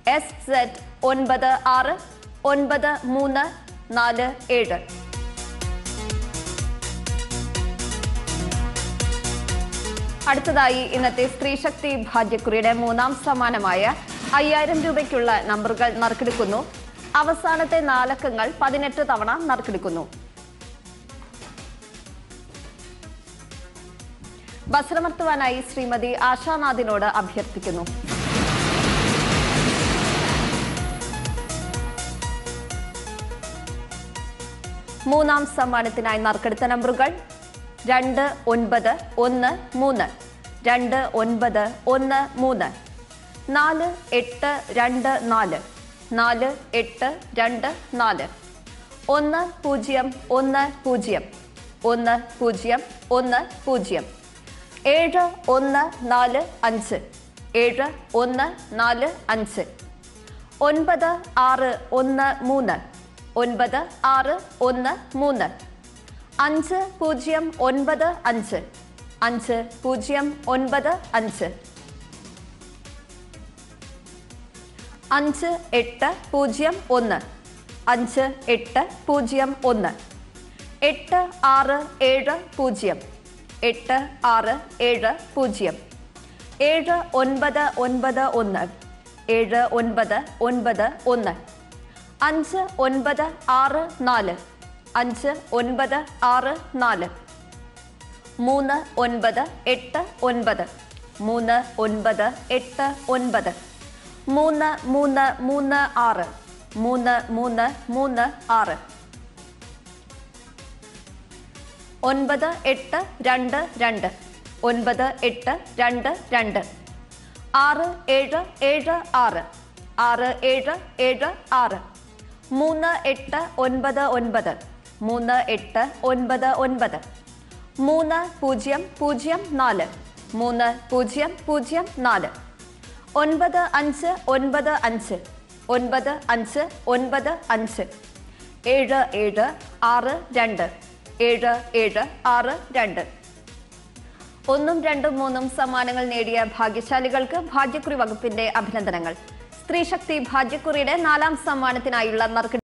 S Z ഒൻപത് ആറ് ഒൻപത് മൂന്ന് നാല് ഏഴ് അടുത്തതായി ഇന്നത്തെ സ്ത്രീശക്തി ഭാഗ്യക്കുറിയുടെ മൂന്നാം സമ്മാനമായ അയ്യായിരം രൂപയ്ക്കുള്ള നമ്പറുകൾ നറുക്കെടുക്കുന്നു അവസാനത്തെ നാലക്കങ്ങൾ പതിനെട്ട് തവണ നറുക്കെടുക്കുന്നു വസ്ത്രമർത്തുവാനായി ശ്രീമതി ആശാനാഥിനോട് അഭ്യർത്ഥിക്കുന്നു മൂന്നാം സമ്മാനത്തിനായി നറുക്കെടുത്ത നമ്പറുകൾ രണ്ട് ഒൻപത് ഒന്ന് മൂന്ന് രണ്ട് ഒൻപത് ഒന്ന് മൂന്ന് നാല് എട്ട് രണ്ട് നാല് നാല് എട്ട് രണ്ട് നാല് ഒന്ന് പൂജ്യം ഒന്ന് പൂജ്യം ഒന്ന് പൂജ്യം ഒന്ന് പൂജ്യം ഏഴ് ഒന്ന് നാല് അഞ്ച് ഏഴ് ഒന്ന് നാല് അഞ്ച് ഒൻപത് ആറ് ഒന്ന് മൂന്ന് ഒൻപത് ആറ് ഒന്ന് മൂന്ന് അഞ്ച് പൂജ്യം ഒൻപത് അഞ്ച് അഞ്ച് പൂജ്യം ഒൻപത് അഞ്ച് അഞ്ച് എട്ട് പൂജ്യം ഒന്ന് അഞ്ച് എട്ട് പൂജ്യം ഒന്ന് എട്ട് ആറ് ഏഴ് പൂജ്യം എട്ട് ആറ് ഏഴ് പൂജ്യം ഏഴ് ഒൻപത് ഒൻപത് ഒന്ന് ഏഴ് ഒൻപത് ഒൻപത് ഒന്ന് അഞ്ച് ഒൻപത് ആറ് നാല് അഞ്ച് ഒൻപത് ആറ് നാല് മൂന്ന് ഒൻപത് എട്ട് ഒൻപത് മൂന്ന് ഒൻപത് എട്ട് ഒൻപത് മൂന്ന് മൂന്ന് മൂന്ന് ആറ് മൂന്ന് മൂന്ന് മൂന്ന് ആറ് ഒൻപത് എട്ട് രണ്ട് രണ്ട് ഒൻപത് എട്ട് രണ്ട് രണ്ട് ആറ് ഏഴ് ഏഴ് ആറ് ആറ് ഏഴ് ഏഴ് ആറ് മൂന്ന് എട്ട് ഒൻപത് ഒൻപത് മൂന്ന് എട്ട് ഒൻപത് ഒൻപത് മൂന്ന് പൂജ്യം പൂജ്യം നാല് മൂന്ന് പൂജ്യം പൂജ്യം നാല് ഒൻപത് അഞ്ച് ഒൻപത് അഞ്ച് ഒൻപത് അഞ്ച് ഒൻപത് അഞ്ച് ഏഴ് ഏഴ് ആറ് രണ്ട് ഏഴ് ഏഴ് ആറ് രണ്ട് ഒന്നും രണ്ടും മൂന്നും സമ്മാനങ്ങൾ നേടിയ ഭാഗ്യശാലികൾക്ക് ഭാഗ്യക്കുറി വകുപ്പിന്റെ അഭിനന്ദനങ്ങൾ സ്ത്രീശക്തി ഭാഗ്യക്കുറിയുടെ നാലാം സമ്മാനത്തിനായുള്ള നറുക്കെടുപ്പ്